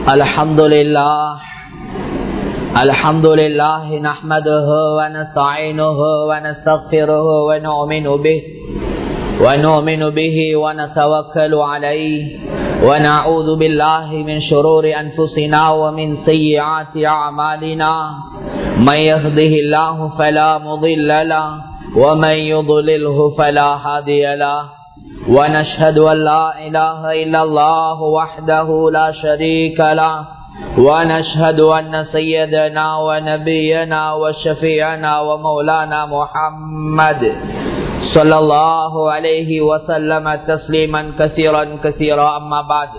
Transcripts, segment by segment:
الحمد لله الحمد لله نحمده ونستعينه ونستغفره ونؤمن به ونؤمن به ونتوكل عليه ونعوذ بالله من شرور أنفسنا ومن سيئات أعمالنا من يهده الله فلا مضل له ومن يضلله فلا هادي له ونشهد أن لا إله إلا الله وحده لا شريك له ونشهد أن سيدنا ونبينا وشفيعنا ومولانا محمد صلى الله عليه وسلم تسليما كثيرا كثيرا أما بعد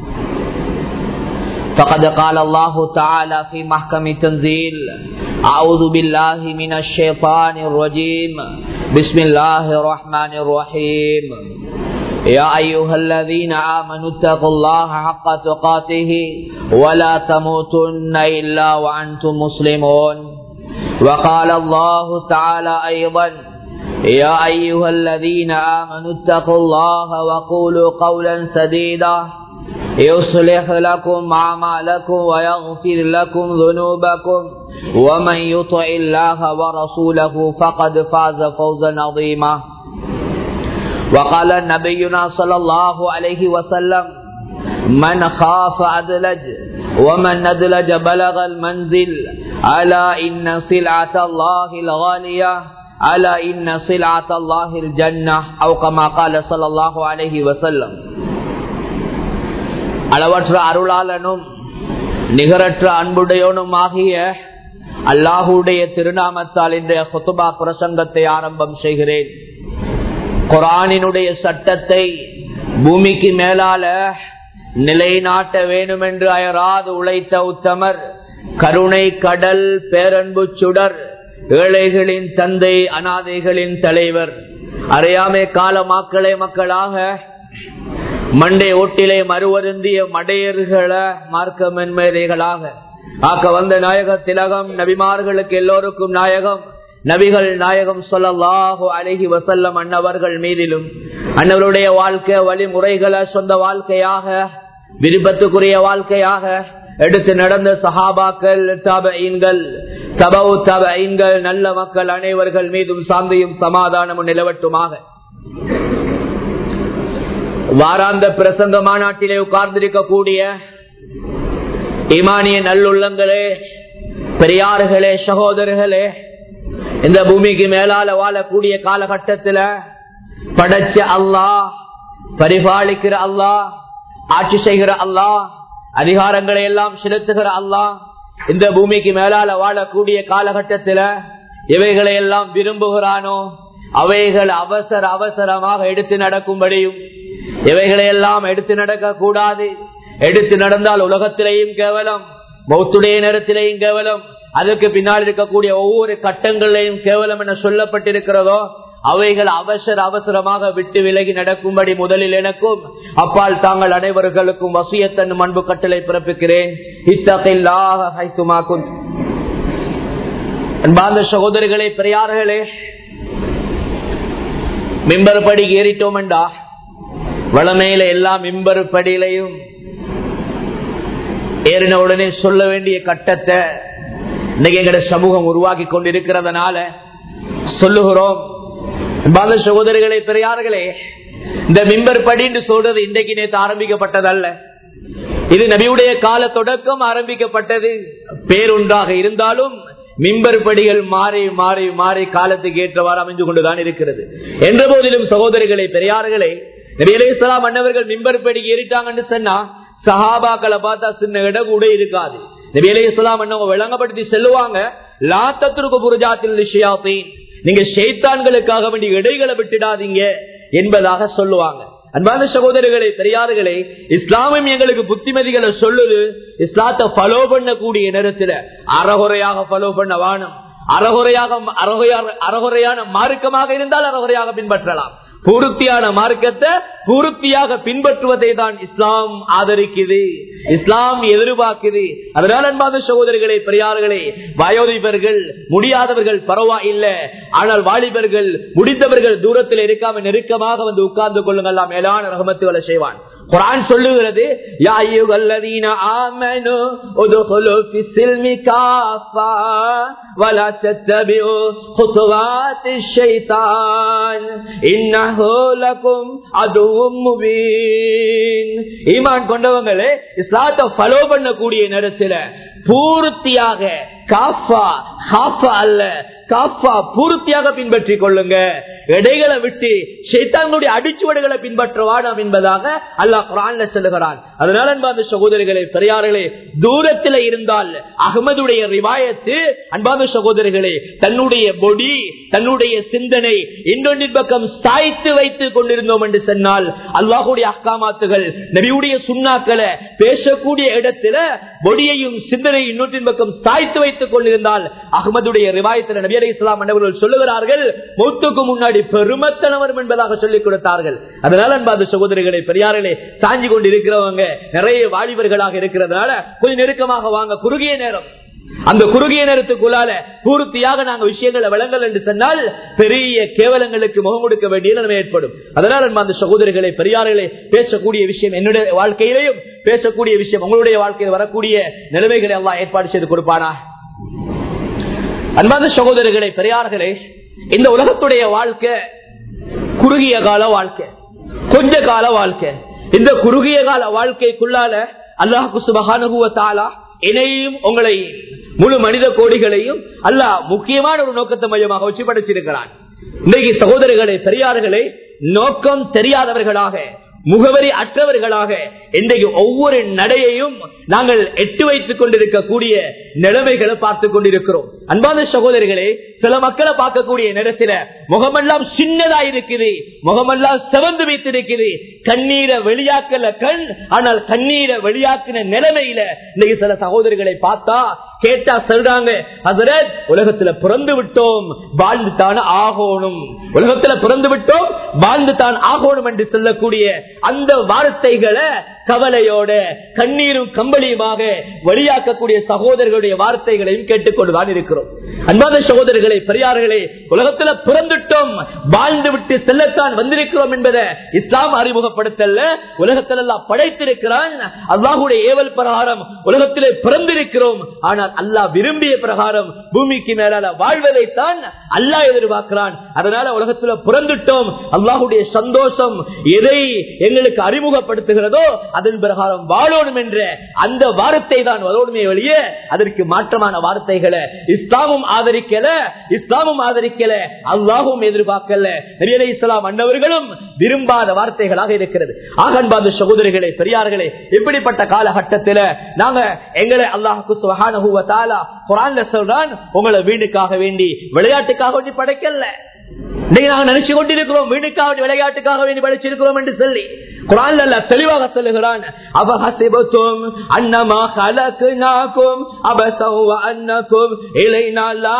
فقد قال الله تعالى في محكم تنزيل أعوذ بالله من الشيطان الرجيم بسم الله الرحمن الرحيم يا أيها الذين آمنوا اتقوا الله حق تقاته ولا تموتن إلا وأنتم مسلمون وقال الله تعالى أيضا يا أيها الذين آمنوا اتقوا الله وقولوا قولا سديدا يصلح لكم أعمالكم ويغفر لكم ذنوبكم ومن يطع الله ورسوله فقد فاز فوزا عظيما وقال نبينا صلى الله عليه وسلم من خاف أدلج ومن ندلج بلغ المنزل ألا إن سلعة الله الغالية ألا إن سلعة الله الجنة أو كما قال صلى الله عليه وسلم அளவற்ற அருளாளனும் நிகரற்ற அன்புடையவனும் ஆகிய அல்லாஹுடைய திருநாமத்தால் இன்றைய சொத்துபா பிரசங்கத்தை ஆரம்பம் செய்கிறேன் குரானினுடைய சட்டத்தை பூமிக்கு மேலால நிலைநாட்ட வேண்டும் என்று அயராது உழைத்த உத்தமர் கருணை கடல் பேரன்பு சுடர் ஏழைகளின் தந்தை அனாதைகளின் தலைவர் அறியாமை கால மாக்களே மக்களாக மண்டை ஓட்டிலே மறுவருந்திய மடையர்களை மார்க்க மென்மேதைகளாக ஆக்க வந்த நாயக திலகம் நபிமார்களுக்கு எல்லோருக்கும் நாயகம் நபிகள் நாயகம் சொல்லலாஹோ அழகி வசல்லம் அன்னவர்கள் மீதிலும் அன்னவருடைய வாழ்க்கை வழிமுறைகளை சொந்த வாழ்க்கையாக விருப்பத்துக்குரிய வாழ்க்கையாக எடுத்து நடந்த சஹாபாக்கள் தபைன்கள் தபவு தபைன்கள் நல்ல மக்கள் அனைவர்கள் மீதும் சாந்தியும் சமாதானமும் நிலவட்டுமாக வாராந்த பிரசங்க மாநாட்டிலே உட்கார்ந்திருக்கக்கூடிய இமானிய நல்லுள்ளங்களே பெரியார்களே சகோதரர்களே இந்த பூமிக்கு மேலால வாழக்கூடிய காலகட்டத்தில் படைச்ச அல்லாஹ் பரிபாலிக்கிற அல்லாஹ் ஆட்சி செய்கிற அல்லாஹ் அதிகாரங்களை எல்லாம் செலுத்துகிற அல்லாஹ் இந்த பூமிக்கு மேலால வாழக்கூடிய காலகட்டத்தில் இவைகளை எல்லாம் விரும்புகிறானோ அவைகள் அவசர அவசரமாக எடுத்து நடக்கும்படியும் இவைகளை எல்லாம் எடுத்து நடக்க கூடாது எடுத்து நடந்தால் உலகத்திலேயும் கேவலம் மௌத்துடைய நேரத்திலேயும் கேவலம் அதற்கு பின்னால் இருக்கக்கூடிய ஒவ்வொரு கட்டங்களிலையும் கேவலம் என சொல்லப்பட்டிருக்கிறதோ அவைகள் அவசர அவசரமாக விட்டு விலகி நடக்கும்படி முதலில் எனக்கும் அப்பால் தாங்கள் அனைவர்களுக்கும் வசியத்தன் அன்பு கட்டளை பிறப்பிக்கிறேன் இத்தகையில்லாகும் அன்பார்ந்த சகோதரிகளே பெரியார்களே மிம்பர் படி ஏறிட்டோம் என்றா வளமையில எல்லா மிம்பர் படியிலையும் ஏறின உடனே சொல்ல வேண்டிய கட்டத்தை இன்னைக்கு எங்கட சமூகம் உருவாக்கி கொண்டிருக்கிறதுனால சொல்லுகிறோம் பால சகோதரிகளே பெரியார்களே இந்த மிம்பர் படின்னு சொல்றது இன்றைக்கு நேற்று ஆரம்பிக்கப்பட்டதல்ல இது நபியுடைய கால தொடக்கம் ஆரம்பிக்கப்பட்டது பேரொன்றாக இருந்தாலும் மிம்பர் படிகள் மாறி மாறி மாறி காலத்துக்கு ஏற்றவாறு அமைந்து கொண்டுதான் இருக்கிறது என்ற போதிலும் சகோதரிகளே பெரியார்களே நபியலே இஸ்லாம் அண்ணவர்கள் மிம்பர் படி ஏறிட்டாங்கன்னு சொன்னா சஹாபாக்களை பார்த்தா சின்ன இடம் கூட இருக்காது நபியலே இஸ்லாம் அண்ணவங்க விளங்கப்படுத்தி செல்லுவாங்க லாத்தத்திற்கு புரஜாத்தில் விஷயாத்தீன் நீங்க ஷெய்தான்களுக்காக வேண்டிய இடைகளை விட்டுடாதீங்க என்பதாக சொல்லுவாங்க அன்பான சகோதரர்களே பெரியார்களே இஸ்லாமும் எங்களுக்கு புத்திமதிகளை சொல்லுது இஸ்லாத்தை ஃபாலோ பண்ணக்கூடிய நேரத்துல அறகுறையாக ஃபாலோ பண்ண வானம் அறகுறையாக அறகுறையான மார்க்கமாக இருந்தால் அறகுறையாக பின்பற்றலாம் பூர்த்தியான மார்க்கத்தை பூர்த்தியாக பின்பற்றுவதை தான் இஸ்லாம் ஆதரிக்குது இஸ்லாம் எதிர்பார்க்குது அதனால அன்பாத சகோதரிகளே பெரியார்களே வயோதிபர்கள் முடியாதவர்கள் பரவாயில்ல ஆனால் வாலிபர்கள் முடித்தவர்கள் தூரத்தில் இருக்காம நெருக்கமாக வந்து உட்கார்ந்து கொள்ளுங்கள் மேலான ரகமத்துகளை செய்வான் குரான் சொல்லுகிறது யா அய்யுஹல்லதீன ஆமனு உதுகுலு ஃபிஸ்ஸில்மி காஃபா வலா தத்தபிஉ குதுவாத்திஷ் ஷைத்தான் இன்னஹு லகும் அதுவும் முபீன் ஈமான் கொண்டவங்களே இஸ்லாத்தை ஃபாலோ பண்ணக்கூடிய நேரத்தில் பூர்த்தியாக காஃபா காஃபா அல்ல காஃபா பூர்த்தியாக பின்பற்றிக் கொள்ளுங்க இடைகளை விட்டு ஷைத்தானுடைய அடிச்சுவடுகளை பின்பற்ற வாடாம் என்பதாக அல்லாஹ் குரான்ல சொல்லுகிறான் அதனால அன்பாந்த சகோதரிகளே பெரியார்களே தூரத்தில் இருந்தால் அகமதுடைய ரிவாயத்து அன்பாந்த சகோதரிகளே தன்னுடைய பொடி தன்னுடைய சிந்தனை இன்னொன்றின் பக்கம் சாய்த்து வைத்துக் கொண்டிருந்தோம் என்று சொன்னால் அல்லாஹுடைய அக்காமாத்துகள் நபியுடைய சுண்ணாக்களை பேசக்கூடிய இடத்துல பொடியையும் சிந்தனையும் இன்னொன்றின் பக்கம் சாய்த்து வைத்துக் கொண்டிருந்தால் அகமதுடைய ரிவாயத்தில் நபி அலி இஸ்லாம் அண்டவர்கள் சொல்லுகிறார்கள் மூத்துக்கு முன்னாடி பெருமத்தனவர் என்பதாக சொல்லிக் கொடுத்தார்கள் அதனால அன்பாத சகோதரிகளை பெரியார்களே சாஞ்சி கொண்டு இருக்கிறவங்க நிறைய வாலிபர்களாக இருக்கிறதுனால கொஞ்சம் நெருக்கமாக வாங்க குறுகிய நேரம் அந்த குறுகிய நேரத்துக்குள்ளால பூர்த்தியாக நாங்க விஷயங்களை விளங்கல் என்று சொன்னால் பெரிய கேவலங்களுக்கு முகம் கொடுக்க வேண்டிய நிலைமை ஏற்படும் அதனால் அந்த சகோதரிகளை பெரியார்களே பேசக்கூடிய விஷயம் என்னுடைய வாழ்க்கையிலையும் பேசக்கூடிய விஷயம் உங்களுடைய வாழ்க்கையில் வரக்கூடிய நிலைமைகளை எல்லாம் ஏற்பாடு செய்து கொடுப்பானா அன்பான சகோதரர்களே பெரியார்களே இந்த உலகத்துடைய வாழ்க்கை குறுகிய கால வாழ்க்கை கொஞ்ச கால வாழ்க்கை இந்த குறுகிய கால வாழ்க்கைக்குள்ளால அல்லாஹு சுபகானுகுவத்தாலா என்னையும் உங்களை முழு மனித கோடிகளையும் அல்லாஹ் முக்கியமான ஒரு நோக்கத்தை மையமாக வச்சு படைச்சிருக்கிறான் இன்றைக்கு சகோதரர்களே பெரியார்களே நோக்கம் தெரியாதவர்களாக முகவரி அற்றவர்களாக இன்றைக்கு ஒவ்வொரு நடையையும் நாங்கள் எட்டு வைத்துக் கொண்டிருக்கக்கூடிய நிலைமைகளை பார்த்துக் கொண்டிருக்கிறோம் அன்பான சகோதரிகளே சில மக்களை பார்க்கக்கூடிய நேரத்தில் முகமெல்லாம் சின்னதா இருக்குது முகமெல்லாம் சிவந்து வைத்திருக்குது கண்ணீரை வெளியாக்கல கண் ஆனால் கண்ணீரை வெளியாக்கின நிலைமையில இன்னைக்கு சில சகோதரிகளை பார்த்தா கேட்டா சொல்றாங்க அதுல உலகத்துல பிறந்து விட்டோம் வாழ்ந்து தான் ஆகணும் உலகத்துல பிறந்து விட்டோம் வாழ்ந்து தான் ஆகணும் என்று சொல்லக்கூடிய அந்த வார்த்தைகளை கவலையோட கண்ணீரும் கம்பளியுமாக வெளியாக்கக்கூடிய சகோதரர்களுடைய வார்த்தைகளையும் கேட்டுக்கொண்டுதான் இருக்கிறோம் அன்பாத சகோதரர்களை பெரியார்களே உலகத்துல பிறந்துட்டோம் வாழ்ந்து விட்டு செல்லத்தான் வந்திருக்கிறோம் என்பதை இஸ்லாம் அறிமுகப்படுத்தல உலகத்தில் எல்லாம் படைத்திருக்கிறான் அல்லாஹுடைய ஏவல் பிரகாரம் உலகத்திலே பிறந்திருக்கிறோம் ஆனால் அல்லாஹ் விரும்பிய பிரகாரம் பூமிக்கு மேலால வாழ்வதைத்தான் அல்லாஹ் எதிர்பார்க்கிறான் அதனால உலகத்துல பிறந்துட்டோம் அல்லாஹுடைய சந்தோஷம் எதை எங்களுக்கு அறிமுகப்படுத்துகிறதோ அதன் பிரகாரம் வாழணும் என்ற அந்த வார்த்தை தான் வரணுமே வெளியே அதற்கு மாற்றமான வார்த்தைகளை இஸ்லாமும் ஆதரிக்கல இஸ்லாமும் ஆதரிக்கல அல்லாஹும் எதிர்பார்க்கல நபியலை இஸ்லாம் அண்டவர்களும் விரும்பாத வார்த்தைகளாக இருக்கிறது ஆகன்பாத சகோதரிகளே பெரியார்களே இப்படிப்பட்ட காலகட்டத்தில் நாங்க எங்களை அல்லாஹுக்கு சுகானுவத்தாலா குரான்ல சொல்றான் உங்களை வீடுக்காக வேண்டி விளையாட்டுக்காக வேண்டி படைக்கல இன்னைக்கு நாங்க நினைச்சு கொண்டிருக்கிறோம் வீடுக்காக விளையாட்டுக்காக வேண்டி படிச்சிருக்கிறோம் என்று சொல்லி குரான் அல்ல தெளிவாக சொல்லுகிறான் அபஹசிபத்தும் அன்னமா கலக்குனாக்கும் அபசவ அன்னக்கும் இலைனா லா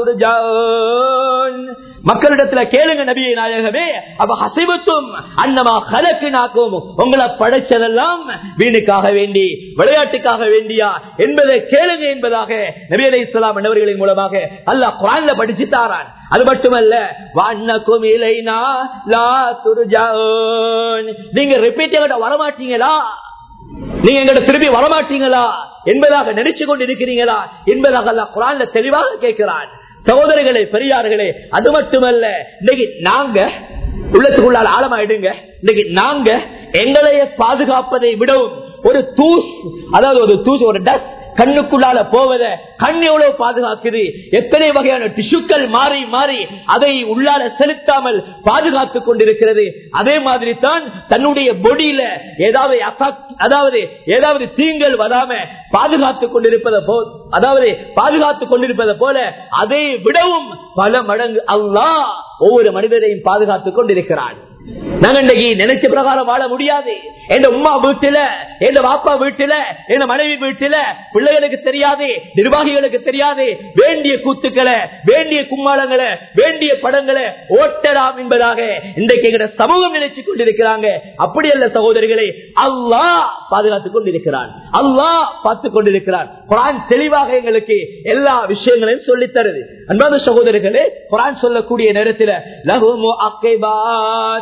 துர்ஜான் மக்களிடத்துல கேளுங்க நபியை நாயகமே அவ ஹசிபத்தும் அன்னமா கலக்குனாக்கும் உங்களை படைச்சதெல்லாம் வீணுக்காக வேண்டி விளையாட்டுக்காக வேண்டியா என்பதை கேளுங்க என்பதாக நபி அலை இஸ்லாம் என்பவர்களின் மூலமாக அல்லாஹ் குரான்ல படிச்சு தாரான் அது மட்டுமல்ல வாண்ணக்கும் இலைனா லா துர்ஜான் நீங்க ரிப்பீட் வரமாட்டீங்களா நீங்க எங்கிட்ட திரும்பி வரமாட்டீங்களா என்பதாக நினைச்சு கொண்டு இருக்கிறீங்களா என்பதாக அல்லாஹ் குரான்ல தெளிவாக கேட்கிறான் சகோதரர்களே பெரியார்களே அது மட்டுமல்ல இன்னைக்கு நாங்க உள்ளத்துக்குள்ளால் ஆழமாயிடுங்க இன்னைக்கு நாங்க எங்களைய பாதுகாப்பதை விடவும் ஒரு தூஸ் அதாவது ஒரு தூஸ் ஒரு டஸ்ட் கண்ணுக்குள்ளால போவத கண் எவ்வளவு பாதுகாக்குது எத்தனை வகையான டிஷ்யூக்கள் மாறி மாறி அதை உள்ளால செலுத்தாமல் பாதுகாத்துக் கொண்டிருக்கிறது அதே மாதிரி தான் தன்னுடைய பொடியில ஏதாவது அதாவது ஏதாவது தீங்கள் வராம பாதுகாத்துக் கொண்டிருப்பதை போ அதாவது பாதுகாத்துக் கொண்டிருப்பதை போல அதை விடவும் பல மடங்கு அல்லா ஒவ்வொரு மனிதரையும் பாதுகாத்துக் கொண்டிருக்கிறான் நாங்க இன்னைக்கு நினைச்ச பிரகாரம் வாழ முடியாது என் உமா வீட்டுல என் பாப்பா வீட்டுல என் மனைவி வீட்டுல பிள்ளைகளுக்கு தெரியாது நிர்வாகிகளுக்கு தெரியாது வேண்டிய கூத்துக்களை வேண்டிய கும்மாளங்களை வேண்டிய படங்களை ஓட்டலாம் என்பதாக இன்றைக்கு எங்க சமூகம் நினைச்சு கொண்டிருக்கிறாங்க அப்படி அல்ல சகோதரிகளை அல்லாஹ் பாதுகாத்துக் கொண்டிருக்கிறான் அல்லாஹ் பார்த்து கொண்டிருக்கிறான் குரான் தெளிவாக எங்களுக்கு எல்லா விஷயங்களையும் சொல்லித் தருது அன்பான சகோதரர்களே குரான் சொல்லக்கூடிய நேரத்தில் லகுமு அக்கைபாத் மின்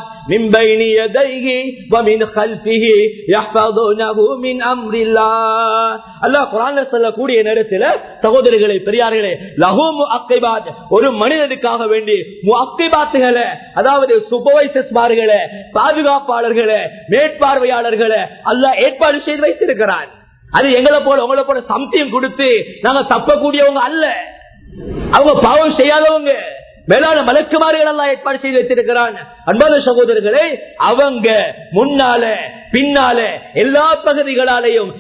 بين يديه ومن خلفه يحفظونه من أمر الله அல்லாஹ் குரான்ல சொல்லக்கூடிய நேரத்தில் சகோதரிகளே பெரியார்களே லஹு முஅக்கிபாத் ஒரு மனிதனுக்காக வேண்டி முஅக்கிபாத்துகளை அதாவது சூப்பர்வைசர்ஸ்மார்களை பாதுகாப்பாளர்களை மேற்பார்வையாளர்களை அல்லாஹ் ஏற்பாடு செய்து வைத்திருக்கிறான் அது எங்களை போல உங்களை போல சம்தியம் கொடுத்து நாங்க தப்பக்கூடியவங்க அல்ல அவங்க பாவம் செய்யாதவங்க மேலான மலக்குமாரிகள் எல்லாம் ஏற்பாடு செய்து வைத்திருக்கிறான் அன்பான சகோதரர்களே அவங்க முன்னால பின்னால எல்லா பகுதிகளாலையும்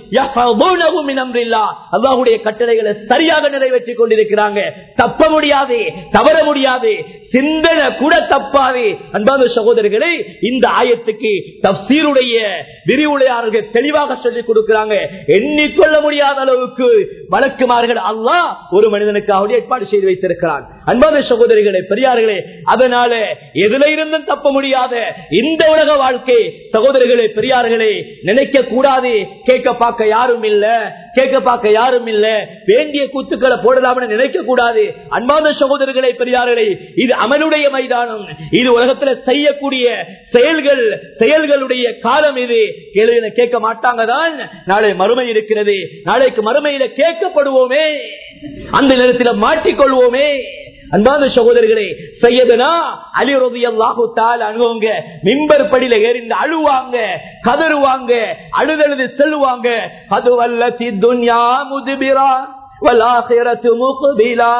அல்லாஹுடைய கட்டளைகளை சரியாக நிறைவேற்றி கொண்டிருக்கிறாங்க தப்ப முடியாது தவற முடியாது சிந்தனை கூட தப்பாது அன்பான சகோதரர்களே இந்த ஆயத்துக்கு தப்சீருடைய விரிவுரையாளர்கள் தெளிவாக சொல்லிக் கொடுக்கிறாங்க எண்ணிக்கொள்ள முடியாத அளவுக்கு வழக்குமார்கள் அல்லாஹ் ஒரு மனிதனுக்கு ஏற்பாடு செய்து வைத்திருக்கிறான் அன்பான சகோதரிகளே பெரியார்களே அதனால எதுல இருந்தும் தப்ப முடியாத இந்த உலக வாழ்க்கை சகோதரிகளே பெரியார்களே நினைக்க கூடாது கேட்க பார்க்க யாரும் இல்ல கேட்க பார்க்க யாரும் இல்ல வேண்டிய கூத்துக்களை போடலாம்னு நினைக்க கூடாது அன்பான சகோதரர்களே பெரியார்களே இது அமலுடைய மைதானம் இது உலகத்துல செய்யக்கூடிய செயல்கள் செயல்களுடைய காலம் இது கேள்வி கேட்க மாட்டாங்க தான் நாளை மறுமை இருக்கிறது நாளைக்கு மறுமையில கேட்கப்படுவோமே அந்த நேரத்தில் மாட்டிக்கொள்வோமே அன்பான சகோதரர்களே செய்யதுனா அலி ரவி அல்லாஹு தால் அணுகுங்க மிம்பர் படியில ஏறிந்து அழுவாங்க கதறுவாங்க அழுதழுது செல்லுவாங்க அது வல்ல துன்யா முதுபிரா والآخرة مقبلا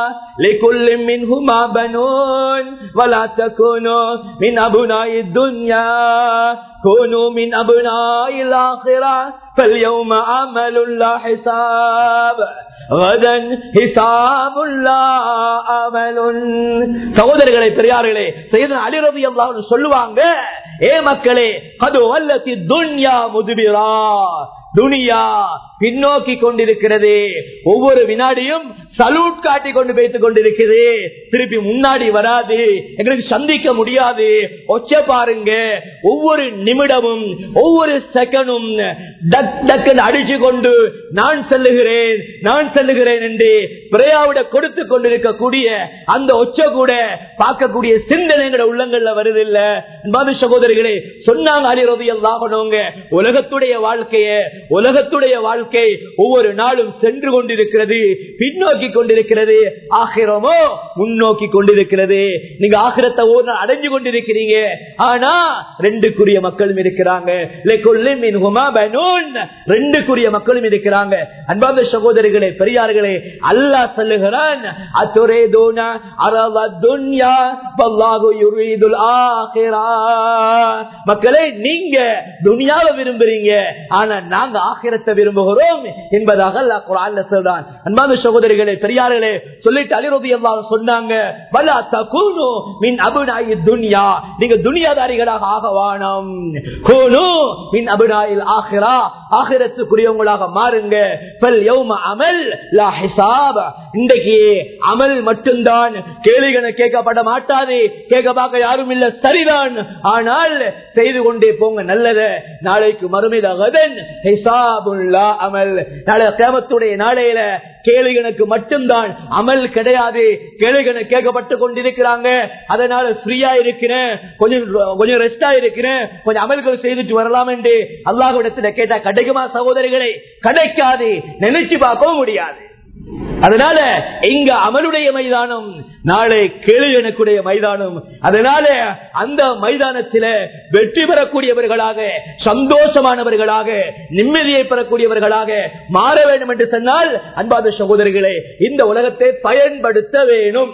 لكل منهما بنون ولا تكونوا من أبناء الدنيا كونوا من أبناء الآخرة فاليوم عمل الله حساب غدا حساب الله عمل சகோதரர்களே பெரியார்களே செய்த அலிரதி அல்லாஹ் சொல்லுவாங்க ஏ மக்களே அது வல்லத்தி துன்யா முதுபிரா துனியா பின்னோக்கி கொண்டிருக்கிறது ஒவ்வொரு வினாடியும் சலூட் காட்டி கொண்டு வைத்துக் கொண்டிருக்கிறது திருப்பி முன்னாடி வராது எங்களுக்கு சந்திக்க முடியாது ஒச்ச பாருங்க ஒவ்வொரு நிமிடமும் ஒவ்வொரு செகண்டும் டக் டக்குன்னு அடிச்சு கொண்டு நான் செல்லுகிறேன் நான் செல்லுகிறேன் என்று பிரயாவிட கொடுத்து கொண்டிருக்கக்கூடிய அந்த ஒச்ச கூட பார்க்கக்கூடிய சிந்தனைகள உள்ளங்கள்ல வருது இல்ல அன்பான சகோதரிகளே சொன்னாங்க அலிரதி எல்லாம் உலகத்துடைய வாழ்க்கைய உலகத்துடைய வாழ்க்கை ஒவ்வொரு நாளும் சென்று கொண்டிருக்கிறது பின்னோக்கி கொண்டிருக்கிறது ஆகிரமோ முன்னோக்கி கொண்டிருக்கிறது நீங்க ஆகிரத்தை ஒரு நாள் அடைஞ்சு கொண்டிருக்கிறீங்க ஆனா ரெண்டுக்குரிய மக்களும் இருக்கிறாங்க ரெண்டுக்குரிய மக்களும் இருக்கிறாங்க அன்பார்ந்த சகோதரிகளே பெரியார்களே அல்லா சொல்லுகிறான் அத்துரே தோனா அரவ துன்யா பல்லாகு யுரீதுல் ஆகிரா மக்களே நீங்க துனியாவை விரும்புறீங்க ஆனா நாங்க ஆகிரத்தை விரும்புகிறோம் என்பதாக அல்லாஹ் குரான்ல சொல்றான் அன்பான சகோதரிகளே பெரியார்களே சொல்லிட்டு அலிரதி எல்லாம் சொன்னாங்க பலா தகுனு மின் அபுனாயி துன்யா நீங்க துனியாதாரிகளாக ஆக வானம் கூனு மின் அபுனாயில் ஆகிரா ஆகிரத்துக்குரியவங்களாக மாறுங்க பல் யௌம அமல் லா ஹிசாப் இன்றைக்கு அமல் மட்டும்தான் கேள்விகளை கேட்கப்பட மாட்டாது கேட்க பார்க்க யாரும் இல்ல சரிதான் ஆனால் செய்து கொண்டே போங்க நல்லத நாளைக்கு மறுமைதகதன் அமல் நாளை கேமத்துடைய நாளையில கேள்விகளுக்கு மட்டும்தான் அமல் கிடையாது கேள்விகளை கேட்கப்பட்டு கொண்டிருக்கிறாங்க அதனால ஃப்ரீயா இருக்கிறேன் கொஞ்சம் கொஞ்சம் ரெஸ்டா இருக்கிறேன் கொஞ்சம் அமல்கள் செய்துட்டு வரலாம் என்று அல்லாஹிடத்துல கேட்டா கிடைக்குமா சகோதரிகளை கிடைக்காது நினைச்சு பார்க்கவும் முடியாது அதனால இங்க அமலுடைய மைதானம் நாளை கேள்வி எனக்குடைய மைதானம் அதனால அந்த மைதானத்தில வெற்றி பெறக்கூடியவர்களாக சந்தோஷமானவர்களாக நிம்மதியை பெறக்கூடியவர்களாக மாற வேண்டும் என்று சொன்னால் அன்பாத சகோதரிகளே இந்த உலகத்தை பயன்படுத்த வேணும்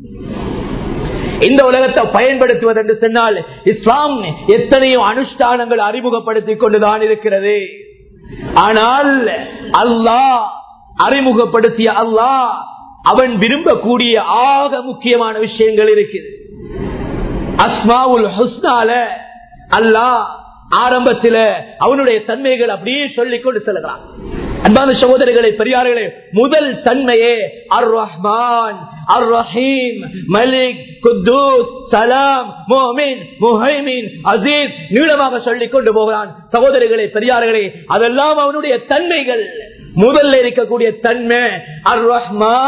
இந்த உலகத்தை பயன்படுத்துவது என்று சொன்னால் இஸ்லாம் எத்தனையோ அனுஷ்டானங்கள் அறிமுகப்படுத்திக் கொண்டுதான் இருக்கிறது ஆனால் அல்லாஹ் அறிமுகப்படுத்திய அல்லாஹ் அவன் விரும்பக்கூடிய ஆக முக்கியமான விஷயங்கள் இருக்குது அஸ்மாவுல் ஹுஸ்னால அல்லாஹ் ஆரம்பத்தில அவனுடைய தன்மைகள் அப்படியே சொல்லிக் கொண்டு செல்கிறான் அன்பான சகோதரர்களை பெரியார்களே முதல் தன்மையே அர் ரஹ்மான் அர் ரஹீம் மலிக் குத்தூஸ் சலாம் மோமின் முஹைமின் அசீஸ் நீளமாக சொல்லிக் கொண்டு போகிறான் சகோதரிகளே பெரியார்களே அதெல்லாம் அவனுடைய தன்மைகள் முதல்ல இருக்கக்கூடிய தன்மை அர் ரஹ்மான்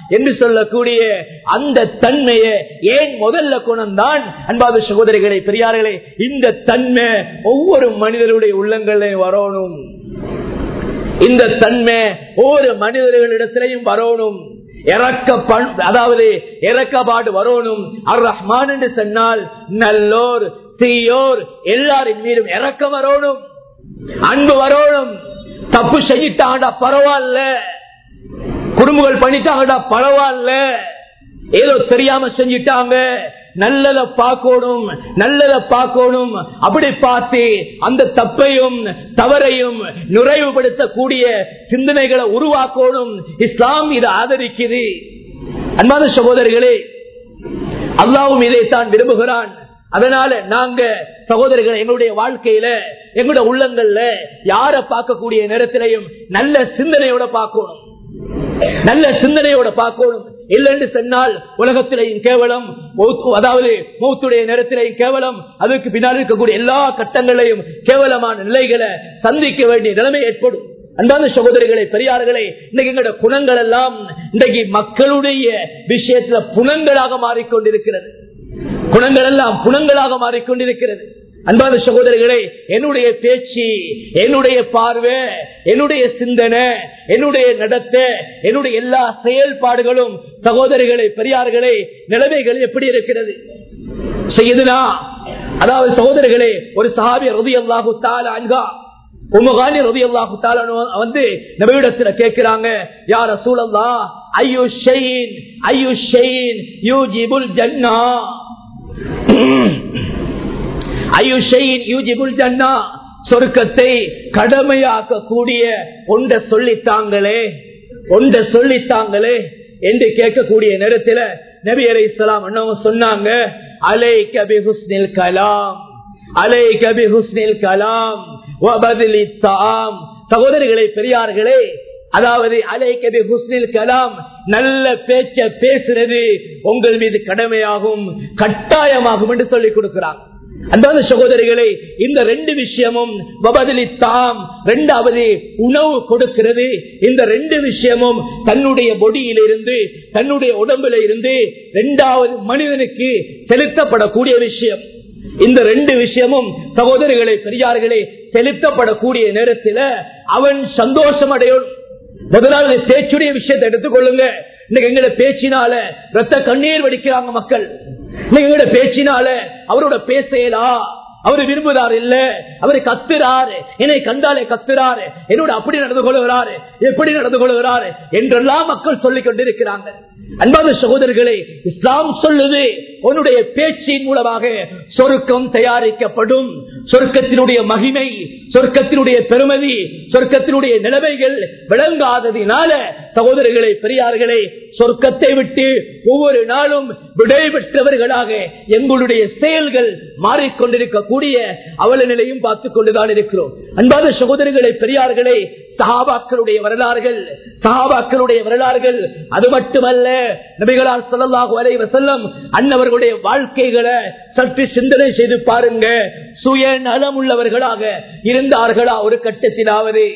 என்று சொல்லக்கூடிய அந்த தன்மையை ஏன் முதல்ல குணம்தான் அன்பாத சகோதரிகளை பெரியார்களே இந்த தன்மை ஒவ்வொரு மனிதருடைய உள்ளங்களையும் வரணும் இந்த தன்மை ஒவ்வொரு மனிதர்களிடத்திலையும் வரணும் இறக்க பண்- அதாவது இறக்கப்பாடு வரணும் அர் ரஹ்மான் என்று சொன்னால் நல்லோர் தீயோர் எல்லாரின் மீதும் இறக்க வரணும் அன்பு வரணும் தப்பு செஞ்சிட்டாங்கடா பரவாயில்ல குடும்பங்கள் பண்ணிட்டாங்கடா பரவாயில்ல ஏதோ தெரியாம செஞ்சிட்டாங்க நல்லத பார்க்கணும் நல்லத பார்க்கணும் அப்படி பார்த்து அந்த தப்பையும் தவறையும் நுழைவுபடுத்தக்கூடிய சிந்தனைகளை உருவாக்கணும் இஸ்லாம் இதை ஆதரிக்குது அன்பான சகோதரர்களே அல்லாவும் இதைத்தான் விரும்புகிறான் அதனால நாங்க சகோதரர்கள் எங்களுடைய வாழ்க்கையில எங்களுடைய உள்ளங்கள்ல யார பார்க்கக்கூடிய நேரத்திலையும் நல்ல சிந்தனையோட பார்க்கணும் நல்ல சிந்தனையோட பார்க்கணும் இல்லைன்னு சொன்னால் உலகத்திலேயும் கேவலம் மௌத்து- அதாவது மூத்துடைய நேரத்திலேயும் கேவலம் அதுக்கு பின்னால் இருக்கக்கூடிய எல்லா கட்டங்களையும் கேவலமான நிலைகளை சந்திக்க வேண்டிய நிலைமை ஏற்படும் அன்பான சகோதரிகளை பெரியார்களே இன்னைக்கு எங்களோட குணங்கள் எல்லாம் இன்றைக்கு மக்களுடைய விஷயத்துல புணங்களாக மாறிக்கொண்டிருக்கிறது குணங்கள் எல்லாம் புணங்களாக மாறிக்கொண்டிருக்கிறது அன்பான சகோதரர்களே என்னுடைய பேச்சு என்னுடைய பார்வை என்னுடைய சிந்தனை என்னுடைய நடத்தை என்னுடைய எல்லா செயல்பாடுகளும் சகோதரிகளே பெரியார்களே நிலைமைகள் எப்படி இருக்கிறது செய்யுதுனா அதாவது சகோதரர்களே ஒரு சஹாபி ரதி அல்லாஹு அன்கா உமகானி ரதி அல்லாஹு வந்து நபியிடத்துல கேட்கிறாங்க யார் சூழல்லா ஐயோ ஷெயின் ஐயோ ஷெயின் யூ ஜிபுல் ஜன்னா ஐயுஷையின் யூஜிபுல் ஜன்னா சொர்க்கத்தை கடமையாக்கக்கூடிய ஒன்றை சொல்லித்தாங்களே ஒன்றை சொல்லித்தாங்களே என்று கேட்கக்கூடிய நேரத்தில் நபி அலை இஸ்லாம் அண்ணவங்க சொன்னாங்க அலை கபி ஹுஸ்னில் கலாம் அலை கபி ஹுஸ்னில் கலாம் வபதிலி தாம் சகோதரிகளே பெரியார்களே அதாவது அலை கபி ஹுஸ்னில் கலாம் நல்ல பேச்ச பேசுறது உங்கள் மீது கடமையாகும் கட்டாயமாகும் என்று சொல்லிக் கொடுக்கிறாங்க அன்பான சகோதரிகளே இந்த ரெண்டு விஷயமும் வபதலித்தாம் ரெண்டாவது உணவு கொடுக்கிறது இந்த ரெண்டு விஷயமும் தன்னுடைய பொடியில இருந்து தன்னுடைய உடம்புல இருந்து ரெண்டாவது மனிதனுக்கு செலுத்தப்படக்கூடிய விஷயம் இந்த ரெண்டு விஷயமும் சகோதரிகளே பெரியார்களே செலுத்தப்படக்கூடிய நேரத்தில் அவன் சந்தோஷம் அடையும் முதலாவது பேச்சுடைய விஷயத்தை எடுத்துக்கொள்ளுங்க இன்னைக்கு எங்களை பேச்சினால ரத்த கண்ணீர் வடிக்கிறாங்க மக்கள் இன்னைக்கு எங்களோட பேச்சினால அவரோட பேசலா அவரு விரும்புறாரு இல்ல அவரு கத்துறாரு என்னை கண்டாலே கத்துறாரு என்னோட அப்படி நடந்து கொள்கிறாரு எப்படி நடந்து கொள்கிறாரு என்றெல்லாம் மக்கள் சொல்லிக் கொண்டிருக்கிறாங்க அன்பான சகோதரர்களே இஸ்லாம் சொல்லுது உன்னுடைய பேச்சின் மூலமாக சொருக்கம் தயாரிக்கப்படும் சொர்க்கத்தினுடைய மகிமை சொர்க்கத்தினுடைய பெருமதி சொர்க்கத்தினுடைய நிலைமைகள் விளங்காததினால சகோதரர்களே பெரியார்களே சொர்க்கத்தை விட்டு ஒவ்வொரு நாளும் விடை பெற்றவர்களாக எங்களுடைய செயல்கள் மாறிக்கொண்டிருக்கக்கூடிய அவல நிலையும் பார்த்துக் கொண்டுதான் இருக்கிறோம் அன்பான சகோதரர்களே பெரியார்களே சஹாபாக்களுடைய வரலாறுகள் சஹாபாக்களுடைய வரலாறுகள் அது மட்டுமல்ல நபிகளார் சொல்லலாக வரை வசல்லம் அன்னவர்களுடைய வாழ்க்கைகளை சற்று சிந்தனை செய்து பாருங்க சுய நலம் உள்ளவர்களாக இருந்தார்களா ஒரு கட்டத்திலாவது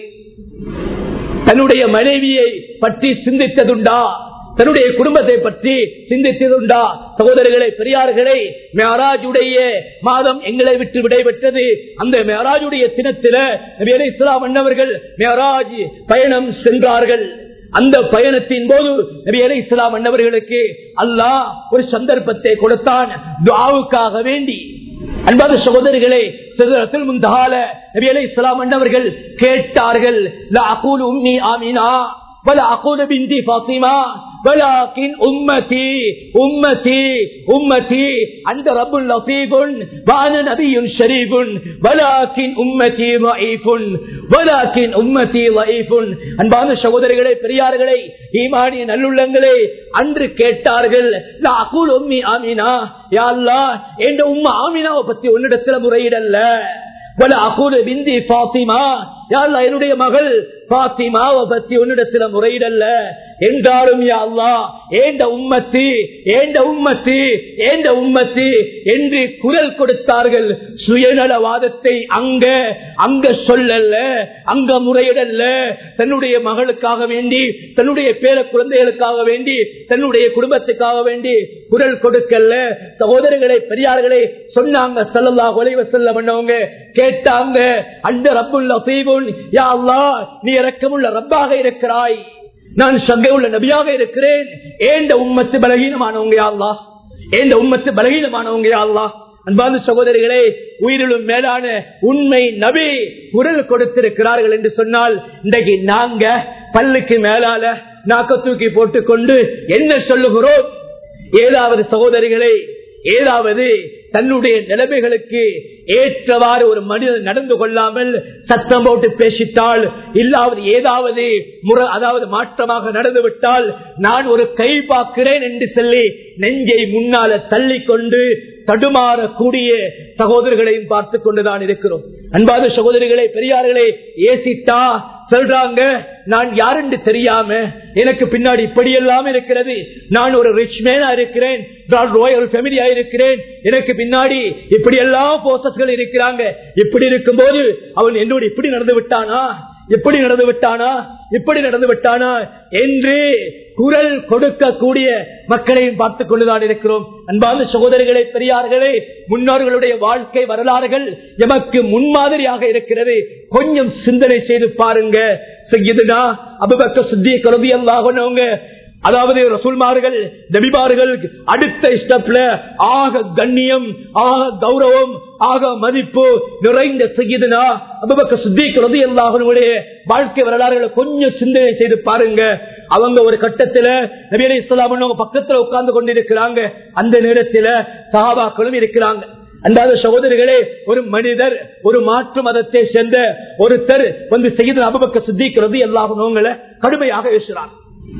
தன்னுடைய மனைவியை பற்றி சிந்தித்ததுண்டா தன்னுடைய குடும்பத்தை பற்றி சிந்தித்ததுண்டா சகோதரர்களே பெரியார்களே மேராஜுடைய மாதம் எங்களை விட்டு விடைபெற்றது அந்த மேராஜுடைய தினத்தில நபி அலி இஸ்லாம் அண்ணவர்கள் மேராஜ் பயணம் சென்றார்கள் அந்த பயணத்தின் போது நபி அலி இஸ்லாம் அண்ணவர்களுக்கு அல்லாஹ் ஒரு சந்தர்ப்பத்தை கொடுத்தான் துவாவுக்காக வேண்டி அன்பாத சகோதரிகளே சிதறத்தில் முந்தால நபி அலை இஸ்லாம் அண்ணவர்கள் கேட்டார்கள் லா அகூல் உம்மி ஆமினா ولا أقول بنتي فاطمة ولكن أمتي أمتي أمتي أنت رب لطيف وأنا نبي شريف ولكن أمتي ضعيف ولكن أمتي ضعيف அன்பான சகோதரிகளே பெரியார்களே ஈமானிய நல்லுள்ளங்களே அன்று கேட்டார்கள் அகூல் உம்மி ஆமினா யா அல்லாஹ் என்ற உம்மா ஆமினாவை பத்தி உன்னிடத்துல முறையிடல்ல வல அகூல பிந்தி பாத்திமா யாழ்லா என்னுடைய மகள் பாத்திமாவை பத்தி உன்னிடத்துல முறையிடல்ல என்றாலும் யா அல்லாஹ் ஏண்ட உம்மத்தி ஏண்ட உம்மத்தி ஏண்ட உம்மத்தி என்று குரல் கொடுத்தார்கள் சுயநலவாதத்தை அங்க அங்க சொல்லல அங்க முறையிடல்ல தன்னுடைய மகளுக்காக வேண்டி தன்னுடைய பேர குழந்தைகளுக்காக வேண்டி தன்னுடைய குடும்பத்துக்காக வேண்டி குரல் கொடுக்கல சகோதரர்களை பெரியார்களை சொன்னாங்க சல்லல்லா ஒலைவ செல்ல பண்ணவங்க கேட்டாங்க அந்த ரப்புல் லசீபுன் யா அல்லாஹ் நீ இரக்கமுள்ள ரப்பாக இருக்கிறாய் நான் சங்கை உள்ள நபியாக இருக்கிறேன் ஏண்ட உம்மத்து பலகீனமானவங்க யா அல்லாஹ் ஏண்ட உம்மத்து பலகீனமானவங்க யா அல்லாஹ் அன்பார்ந்த சகோதரிகளே உயிரிலும் மேலான உண்மை நபி குரல் கொடுத்திருக்கிறார்கள் என்று சொன்னால் இன்றைக்கு நாங்க பல்லுக்கு மேலால நாக்க தூக்கி போட்டுக்கொண்டு என்ன சொல்லுகிறோம் ஏதாவது சகோதரிகளை ஏதாவது தன்னுடைய நிலைமைகளுக்கு ஏற்றவாறு ஒரு மனிதன் நடந்து கொள்ளாமல் சத்தம் போட்டு பேசிட்டால் இல்லாவது ஏதாவது முறை அதாவது மாற்றமாக நடந்து விட்டால் நான் ஒரு கை பார்க்கிறேன் என்று சொல்லி நெஞ்சை முன்னால தள்ளி கொண்டு தடுமாறக்கூடிய சகோதரர்களையும் பார்த்து கொண்டுதான் இருக்கிறோம் அன்பாத சகோதரிகளை பெரியார்களே ஏசிட்டா சொல்றாங்க நான் யாருன்னு தெரியாம எனக்கு பின்னாடி இப்படி எல்லாம் இருக்கிறது நான் ஒரு ரிச் மேனா இருக்கிறேன் நான் ரோயல் ஃபேமிலியா இருக்கிறேன் எனக்கு பின்னாடி இப்படி எல்லாம் போசஸ்கள் இருக்கிறாங்க இப்படி இருக்கும்போது அவன் என்னோடு இப்படி நடந்து விட்டானா இப்படி நடந்து விட்டானா இப்படி நடந்து விட்டானா என்று குரல் கொடுக்கக்கூடிய மக்களையும் பார்த்துக் கொண்டுதான் இருக்கிறோம் அன்பார்ந்த சகோதரிகளே பெரியார்களே முன்னோர்களுடைய வாழ்க்கை வரலாறுகள் எமக்கு முன்மாதிரியாக இருக்கிறது கொஞ்சம் சிந்தனை செய்து பாருங்க செய்யுதுனா அபுபக்க சுத்திய கருதி அல்லாஹனவங்க அதாவது ரசூல்மார்கள் நபிமார்கள் அடுத்த ஸ்டெப்ல ஆக கண்ணியம் ஆக கௌரவம் ஆக மதிப்பு நிறைந்த செய்யுதுனா அபுபக்க சுத்திக் ரதி அல்லாஹனுடைய வாழ்க்கை வரலாறுகளை கொஞ்சம் சிந்தனை செய்து பாருங்க அவங்க ஒரு கட்டத்துல நபி அலி இஸ்லாம் பக்கத்துல உட்கார்ந்து கொண்டிருக்கிறாங்க அந்த நேரத்துல சஹாபாக்களும் இருக்கிறாங்க அன்றாத சகோதரிகளே ஒரு மனிதர் ஒரு மாற்று மதத்தை சேர்ந்த ஒருத்தர் வந்து செய்து அபுபக்க சுத்திக்கிறது எல்லாவங்களை கடுமையாக பேசுறார்